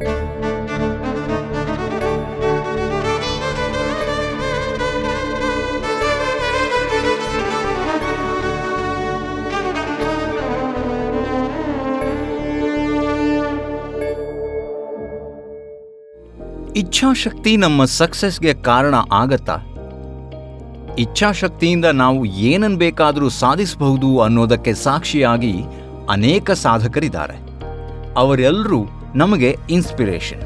ಇಚ್ಛಾಶಕ್ತಿ ನಮ್ಮ ಸಕ್ಸಸ್ಗೆ ಕಾರಣ ಆಗತ್ತಾ ಇಚ್ಛಾಶಕ್ತಿಯಿಂದ ನಾವು ಏನನ್ ಬೇಕಾದರೂ ಸಾಧಿಸಬಹುದು ಅನ್ನೋದಕ್ಕೆ ಸಾಕ್ಷಿಯಾಗಿ ಅನೇಕ ಸಾಧಕರಿದ್ದಾರೆ ಅವರೆಲ್ಲರೂ ನಮಗೆ ಇನ್ಸ್ಪಿರೇಷನ್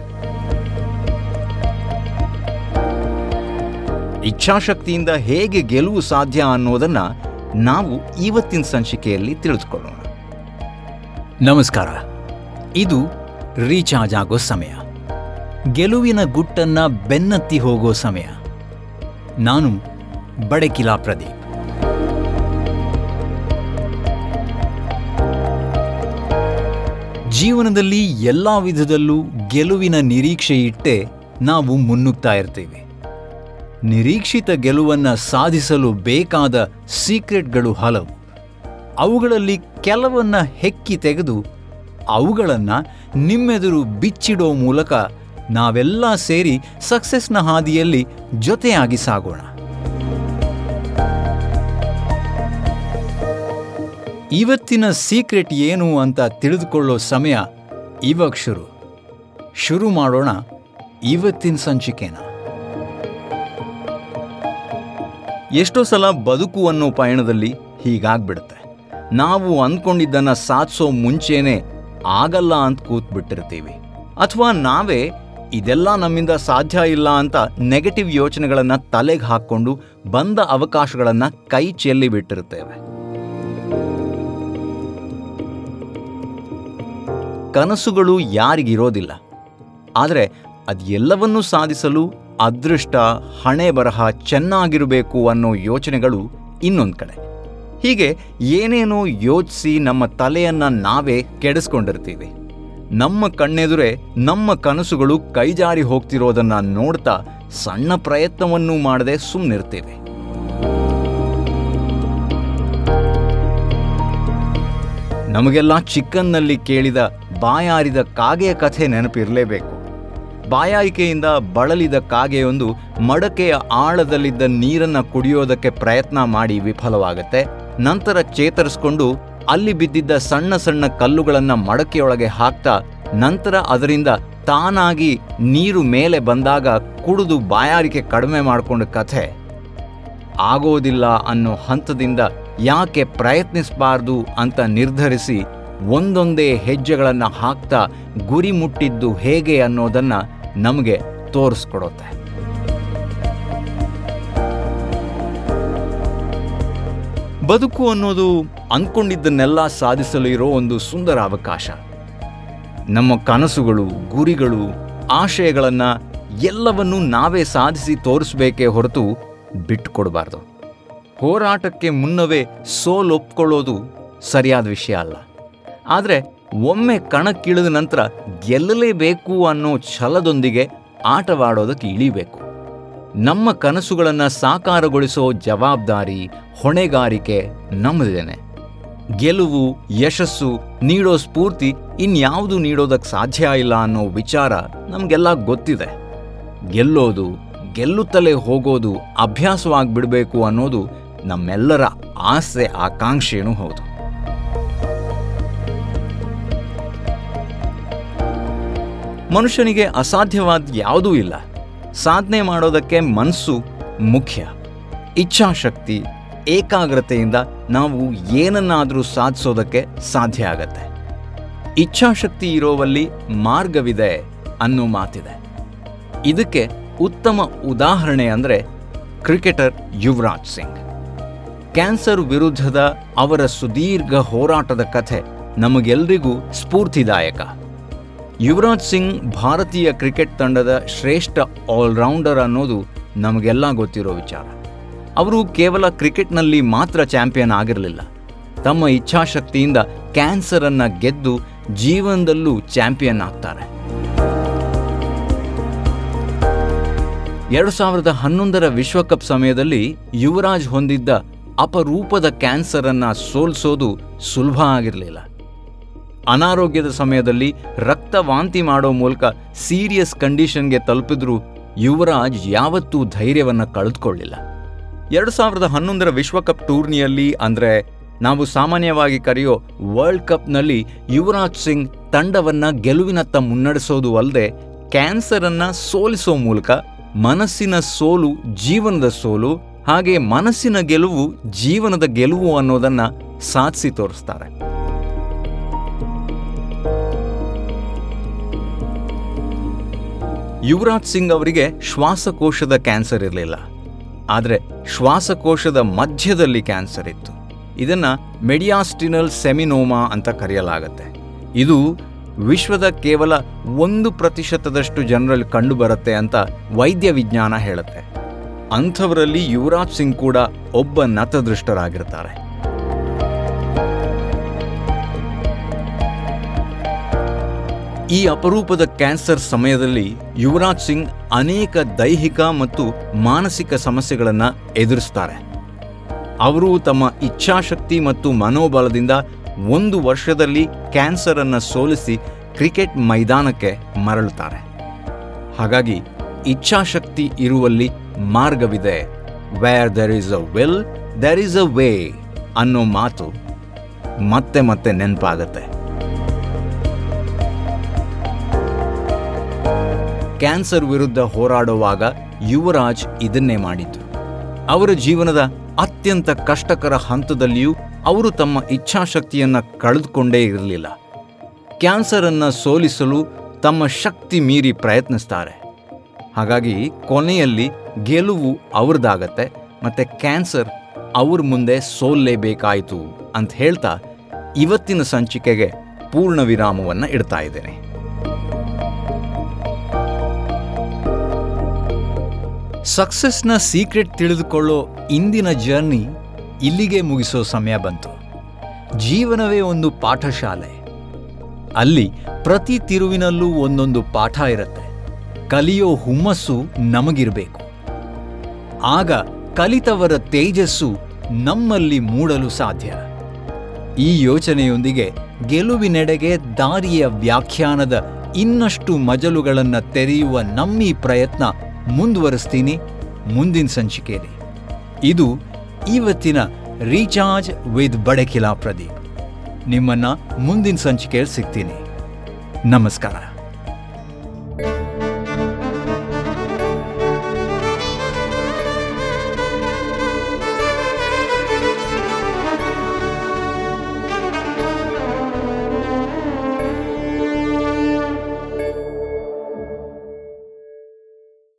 ಇಚ್ಛಾಶಕ್ತಿಯಿಂದ ಹೇಗೆ ಗೆಲುವು ಸಾಧ್ಯ ಅನ್ನೋದನ್ನ ನಾವು ಇವತ್ತಿನ ಸಂಚಿಕೆಯಲ್ಲಿ ತಿಳಿದುಕೊಳ್ಳೋಣ ನಮಸ್ಕಾರ ಇದು ರೀಚಾರ್ಜ್ ಆಗೋ ಸಮಯ ಗೆಲುವಿನ ಗುಟ್ಟನ್ನ ಬೆನ್ನತ್ತಿ ಹೋಗೋ ಸಮಯ ನಾನು ಬಡಕಿಲಾ ಪ್ರದೀಪ್ ಜೀವನದಲ್ಲಿ ಎಲ್ಲ ವಿಧದಲ್ಲೂ ಗೆಲುವಿನ ನಿರೀಕ್ಷೆ ಇಟ್ಟೆ ನಾವು ಮುನ್ನುಗ್ತಾ ಇರ್ತೀವಿ ನಿರೀಕ್ಷಿತ ಗೆಲುವನ್ನು ಸಾಧಿಸಲು ಬೇಕಾದ ಸೀಕ್ರೆಟ್ಗಳು ಹಲವು ಅವುಗಳಲ್ಲಿ ಕೆಲವನ್ನ ಹೆಕ್ಕಿ ತೆಗೆದು ಅವುಗಳನ್ನು ನಿಮ್ಮೆದುರು ಬಿಚ್ಚಿಡೋ ಮೂಲಕ ನಾವೆಲ್ಲ ಸೇರಿ ಸಕ್ಸಸ್ನ ಹಾದಿಯಲ್ಲಿ ಜೊತೆಯಾಗಿ ಸಾಗೋಣ ಇವತ್ತಿನ ಸೀಕ್ರೆಟ್ ಏನು ಅಂತ ತಿಳಿದುಕೊಳ್ಳೋ ಸಮಯ ಇವಾಗ ಶುರು ಶುರು ಮಾಡೋಣ ಇವತ್ತಿನ ಸಂಚಿಕೆನ ಎಷ್ಟೋ ಸಲ ಬದುಕು ಅನ್ನೋ ಪಯಣದಲ್ಲಿ ಹೀಗಾಗ್ಬಿಡುತ್ತೆ ನಾವು ಅಂದ್ಕೊಂಡಿದ್ದನ್ನ ಸಾಧಿಸೋ ಮುಂಚೆನೆ ಆಗಲ್ಲ ಅಂತ ಕೂತ್ಬಿಟ್ಟಿರ್ತೀವಿ ಅಥವಾ ನಾವೇ ಇದೆಲ್ಲ ನಮ್ಮಿಂದ ಸಾಧ್ಯ ಇಲ್ಲ ಅಂತ ನೆಗೆಟಿವ್ ಯೋಚನೆಗಳನ್ನು ತಲೆಗೆ ಹಾಕ್ಕೊಂಡು ಬಂದ ಅವಕಾಶಗಳನ್ನು ಕೈ ಚೆಲ್ಲಿ ಬಿಟ್ಟಿರ್ತೇವೆ ಕನಸುಗಳು ಯಾರಿಗಿರೋದಿಲ್ಲ ಆದರೆ ಅದೆಲ್ಲವನ್ನೂ ಸಾಧಿಸಲು ಅದೃಷ್ಟ ಹಣೆ ಬರಹ ಚೆನ್ನಾಗಿರಬೇಕು ಅನ್ನೋ ಯೋಚನೆಗಳು ಇನ್ನೊಂದು ಕಡೆ ಹೀಗೆ ಏನೇನೋ ಯೋಚಿಸಿ ನಮ್ಮ ತಲೆಯನ್ನ ನಾವೇ ಕೆಡಿಸ್ಕೊಂಡಿರ್ತೀವಿ ನಮ್ಮ ಕಣ್ಣೆದುರೇ ನಮ್ಮ ಕನಸುಗಳು ಕೈಜಾರಿ ಹೋಗ್ತಿರೋದನ್ನ ನೋಡ್ತಾ ಸಣ್ಣ ಪ್ರಯತ್ನವನ್ನೂ ಮಾಡದೆ ಸುಮ್ಮನಿರ್ತೀವಿ ನಮಗೆಲ್ಲ ಚಿಕ್ಕನ್ನಲ್ಲಿ ಕೇಳಿದ ಬಾಯಾರಿದ ಕಾಗೆಯ ಕಥೆ ನೆನಪಿರಲೇಬೇಕು ಬಾಯಾರಿಕೆಯಿಂದ ಬಳಲಿದ ಕಾಗೆಯೊಂದು ಮಡಕೆಯ ಆಳದಲ್ಲಿದ್ದ ನೀರನ್ನ ಕುಡಿಯೋದಕ್ಕೆ ಪ್ರಯತ್ನ ಮಾಡಿ ವಿಫಲವಾಗತ್ತೆ ನಂತರ ಚೇತರಿಸ್ಕೊಂಡು ಅಲ್ಲಿ ಬಿದ್ದಿದ್ದ ಸಣ್ಣ ಸಣ್ಣ ಕಲ್ಲುಗಳನ್ನ ಮಡಕೆಯೊಳಗೆ ಹಾಕ್ತಾ ನಂತರ ಅದರಿಂದ ತಾನಾಗಿ ನೀರು ಮೇಲೆ ಬಂದಾಗ ಕುಡಿದು ಬಾಯಾರಿಕೆ ಕಡಿಮೆ ಮಾಡಿಕೊಂಡ ಕಥೆ ಆಗೋದಿಲ್ಲ ಅನ್ನೋ ಹಂತದಿಂದ ಯಾಕೆ ಪ್ರಯತ್ನಿಸಬಾರ್ದು ಅಂತ ನಿರ್ಧರಿಸಿ ಒಂದೊಂದೇ ಹೆಜ್ಜೆಗಳನ್ನು ಹಾಕ್ತಾ ಗುರಿ ಮುಟ್ಟಿದ್ದು ಹೇಗೆ ಅನ್ನೋದನ್ನ ನಮಗೆ ತೋರಿಸ್ಕೊಡುತ್ತೆ ಬದುಕು ಅನ್ನೋದು ಅಂದ್ಕೊಂಡಿದ್ದನ್ನೆಲ್ಲ ಸಾಧಿಸಲು ಇರೋ ಒಂದು ಸುಂದರ ಅವಕಾಶ ನಮ್ಮ ಕನಸುಗಳು ಗುರಿಗಳು ಆಶಯಗಳನ್ನು ಎಲ್ಲವನ್ನೂ ನಾವೇ ಸಾಧಿಸಿ ತೋರಿಸ್ಬೇಕೇ ಹೊರತು ಬಿಟ್ಟುಕೊಡಬಾರ್ದು ಹೋರಾಟಕ್ಕೆ ಮುನ್ನವೇ ಸೋಲೊಪ್ಕೊಳ್ಳೋದು ಸರಿಯಾದ ವಿಷಯ ಅಲ್ಲ ಆದರೆ ಒಮ್ಮೆ ಕಣಕ್ಕಿಳಿದ ನಂತರ ಗೆಲ್ಲಲೇಬೇಕು ಅನ್ನೋ ಛಲದೊಂದಿಗೆ ಆಟವಾಡೋದಕ್ಕೆ ಇಳಿಬೇಕು ನಮ್ಮ ಕನಸುಗಳನ್ನು ಸಾಕಾರಗೊಳಿಸೋ ಜವಾಬ್ದಾರಿ ಹೊಣೆಗಾರಿಕೆ ನಮ್ಮದೇನೆ ಗೆಲುವು ಯಶಸ್ಸು ನೀಡೋ ಸ್ಫೂರ್ತಿ ಇನ್ಯಾವುದು ನೀಡೋದಕ್ಕೆ ಸಾಧ್ಯ ಇಲ್ಲ ಅನ್ನೋ ವಿಚಾರ ನಮಗೆಲ್ಲ ಗೊತ್ತಿದೆ ಗೆಲ್ಲೋದು ಗೆಲ್ಲುತ್ತಲೇ ಹೋಗೋದು ಅಭ್ಯಾಸವಾಗಿಬಿಡಬೇಕು ಅನ್ನೋದು ನಮ್ಮೆಲ್ಲರ ಆಸೆ ಆಕಾಂಕ್ಷೆಯೂ ಹೌದು ಮನುಷ್ಯನಿಗೆ ಅಸಾಧ್ಯವಾದ ಯಾವುದೂ ಇಲ್ಲ ಸಾಧನೆ ಮಾಡೋದಕ್ಕೆ ಮನಸ್ಸು ಮುಖ್ಯ ಇಚ್ಛಾಶಕ್ತಿ ಏಕಾಗ್ರತೆಯಿಂದ ನಾವು ಏನನ್ನಾದರೂ ಸಾಧಿಸೋದಕ್ಕೆ ಸಾಧ್ಯ ಆಗತ್ತೆ ಇಚ್ಛಾಶಕ್ತಿ ಇರೋವಲ್ಲಿ ಮಾರ್ಗವಿದೆ ಅನ್ನೋ ಮಾತಿದೆ ಇದಕ್ಕೆ ಉತ್ತಮ ಉದಾಹರಣೆ ಅಂದರೆ ಕ್ರಿಕೆಟರ್ ಯುವರಾಜ್ ಸಿಂಗ್ ಕ್ಯಾನ್ಸರ್ ವಿರುದ್ಧದ ಅವರ ಸುದೀರ್ಘ ಹೋರಾಟದ ಕಥೆ ನಮಗೆಲ್ಲರಿಗೂ ಸ್ಫೂರ್ತಿದಾಯಕ ಯುವರಾಜ್ ಸಿಂಗ್ ಭಾರತೀಯ ಕ್ರಿಕೆಟ್ ತಂಡದ ಶ್ರೇಷ್ಠ ಆಲ್ರೌಂಡರ್ ಅನ್ನೋದು ನಮಗೆಲ್ಲ ಗೊತ್ತಿರೋ ವಿಚಾರ ಅವರು ಕೇವಲ ಕ್ರಿಕೆಟ್ನಲ್ಲಿ ಮಾತ್ರ ಚಾಂಪಿಯನ್ ಆಗಿರಲಿಲ್ಲ ತಮ್ಮ ಇಚ್ಛಾಶಕ್ತಿಯಿಂದ ಕ್ಯಾನ್ಸರನ್ನು ಗೆದ್ದು ಜೀವನದಲ್ಲೂ ಚಾಂಪಿಯನ್ ಆಗ್ತಾರೆ ಎರಡು ಸಾವಿರದ ಹನ್ನೊಂದರ ವಿಶ್ವಕಪ್ ಸಮಯದಲ್ಲಿ ಯುವರಾಜ್ ಹೊಂದಿದ್ದ ಅಪರೂಪದ ಕ್ಯಾನ್ಸರನ್ನು ಸೋಲಿಸೋದು ಸುಲಭ ಆಗಿರಲಿಲ್ಲ ಅನಾರೋಗ್ಯದ ಸಮಯದಲ್ಲಿ ರಕ್ತ ವಾಂತಿ ಮಾಡೋ ಮೂಲಕ ಸೀರಿಯಸ್ ಕಂಡೀಷನ್ಗೆ ತಲುಪಿದ್ರೂ ಯುವರಾಜ್ ಯಾವತ್ತೂ ಧೈರ್ಯವನ್ನು ಕಳೆದುಕೊಳ್ಳಿಲ್ಲ ಎರಡು ಸಾವಿರದ ಹನ್ನೊಂದರ ವಿಶ್ವಕಪ್ ಟೂರ್ನಿಯಲ್ಲಿ ಅಂದರೆ ನಾವು ಸಾಮಾನ್ಯವಾಗಿ ಕರೆಯೋ ವರ್ಲ್ಡ್ ಕಪ್ನಲ್ಲಿ ಯುವರಾಜ್ ಸಿಂಗ್ ತಂಡವನ್ನ ಗೆಲುವಿನತ್ತ ಮುನ್ನಡೆಸೋದು ಅಲ್ಲದೆ ಕ್ಯಾನ್ಸರನ್ನ ಸೋಲಿಸೋ ಮೂಲಕ ಮನಸ್ಸಿನ ಸೋಲು ಜೀವನದ ಸೋಲು ಹಾಗೆ ಮನಸ್ಸಿನ ಗೆಲುವು ಜೀವನದ ಗೆಲುವು ಅನ್ನೋದನ್ನ ಸಾಧಿಸಿ ತೋರಿಸ್ತಾರೆ ಯುವರಾಜ್ ಸಿಂಗ್ ಅವರಿಗೆ ಶ್ವಾಸಕೋಶದ ಕ್ಯಾನ್ಸರ್ ಇರಲಿಲ್ಲ ಆದರೆ ಶ್ವಾಸಕೋಶದ ಮಧ್ಯದಲ್ಲಿ ಕ್ಯಾನ್ಸರ್ ಇತ್ತು ಇದನ್ನ ಮೆಡಿಯಾಸ್ಟಿನಲ್ ಸೆಮಿನೋಮಾ ಅಂತ ಕರೆಯಲಾಗುತ್ತೆ ಇದು ವಿಶ್ವದ ಕೇವಲ ಒಂದು ಪ್ರತಿಶತದಷ್ಟು ಜನರಲ್ಲಿ ಕಂಡುಬರುತ್ತೆ ಅಂತ ವೈದ್ಯ ವಿಜ್ಞಾನ ಹೇಳುತ್ತೆ ಅಂಥವರಲ್ಲಿ ಯುವರಾಜ್ ಸಿಂಗ್ ಕೂಡ ಒಬ್ಬ ನತದೃಷ್ಟರಾಗಿರ್ತಾರೆ ಈ ಅಪರೂಪದ ಕ್ಯಾನ್ಸರ್ ಸಮಯದಲ್ಲಿ ಯುವರಾಜ್ ಸಿಂಗ್ ಅನೇಕ ದೈಹಿಕ ಮತ್ತು ಮಾನಸಿಕ ಸಮಸ್ಯೆಗಳನ್ನು ಎದುರಿಸ್ತಾರೆ ಅವರು ತಮ್ಮ ಇಚ್ಛಾಶಕ್ತಿ ಮತ್ತು ಮನೋಬಲದಿಂದ ಒಂದು ವರ್ಷದಲ್ಲಿ ಕ್ಯಾನ್ಸರ್ ಅನ್ನು ಸೋಲಿಸಿ ಕ್ರಿಕೆಟ್ ಮೈದಾನಕ್ಕೆ ಮರಳುತ್ತಾರೆ ಹಾಗಾಗಿ ಇಚ್ಛಾಶಕ್ತಿ ಇರುವಲ್ಲಿ ಮಾರ್ಗವಿದೆ where there is a will there is a way ಅನ್ನೋ ಮಾತು ಮತ್ತೆ ಮತ್ತೆ ನೆನಪಾಗತ್ತೆ ಕ್ಯಾನ್ಸರ್ ವಿರುದ್ಧ ಹೋರಾಡುವಾಗ ಯುವರಾಜ್ ಇದನ್ನೇ ಮಾಡಿದ್ರು ಅವರ ಜೀವನದ ಅತ್ಯಂತ ಕಷ್ಟಕರ ಹಂತದಲ್ಲಿಯೂ ಅವರು ತಮ್ಮ ಇಚ್ಛಾಶಕ್ತಿಯನ್ನ ಕಳೆದುಕೊಂಡೇ ಇರಲಿಲ್ಲ ಕ್ಯಾನ್ಸರ್ ಅನ್ನ ಸೋಲಿಸಲು ತಮ್ಮ ಶಕ್ತಿ ಮೀರಿ ಪ್ರಯತ್ನಿಸ್ತಾರೆ ಹಾಗಾಗಿ ಕೊನೆಯಲ್ಲಿ ಗೆಲುವು ಅವ್ರದ್ದಾಗತ್ತೆ ಮತ್ತೆ ಕ್ಯಾನ್ಸರ್ ಅವ್ರ ಮುಂದೆ ಸೋಲ್ಲೇಬೇಕಾಯಿತು ಅಂತ ಹೇಳ್ತಾ ಇವತ್ತಿನ ಸಂಚಿಕೆಗೆ ಪೂರ್ಣ ವಿರಾಮವನ್ನು ಇಡ್ತಾ ಇದ್ದೇನೆ ಸಕ್ಸಸ್ನ ಸೀಕ್ರೆಟ್ ತಿಳಿದುಕೊಳ್ಳೋ ಇಂದಿನ ಜರ್ನಿ ಇಲ್ಲಿಗೆ ಮುಗಿಸೋ ಸಮಯ ಬಂತು ಜೀವನವೇ ಒಂದು ಪಾಠಶಾಲೆ ಅಲ್ಲಿ ಪ್ರತಿ ತಿರುವಿನಲ್ಲೂ ಒಂದೊಂದು ಪಾಠ ಇರುತ್ತೆ ಕಲಿಯೋ ಹುಮ್ಮಸ್ಸು ನಮಗಿರಬೇಕು ಆಗ ಕಲಿತವರ ತೇಜಸ್ಸು ನಮ್ಮಲ್ಲಿ ಮೂಡಲು ಸಾಧ್ಯ ಈ ಯೋಚನೆಯೊಂದಿಗೆ ಗೆಲುವಿನೆಡೆಗೆ ದಾರಿಯ ವ್ಯಾಖ್ಯಾನದ ಇನ್ನಷ್ಟು ಮಜಲುಗಳನ್ನು ತೆರೆಯುವ ನಮ್ಮಿ ಪ್ರಯತ್ನ ಮುಂದುವರಿಸ್ತೀನಿ ಮುಂದಿನ ಸಂಚಿಕೆಯಲ್ಲಿ ಇದು ಇವತ್ತಿನ ರೀಚಾರ್ಜ್ ವಿತ್ ಬಡಕಿಲಾ ಪ್ರದೀಪ್ ನಿಮ್ಮನ್ನ ಮುಂದಿನ ಸಂಚಿಕೆಯಲ್ಲಿ ಸಿಗ್ತೀನಿ ನಮಸ್ಕಾರ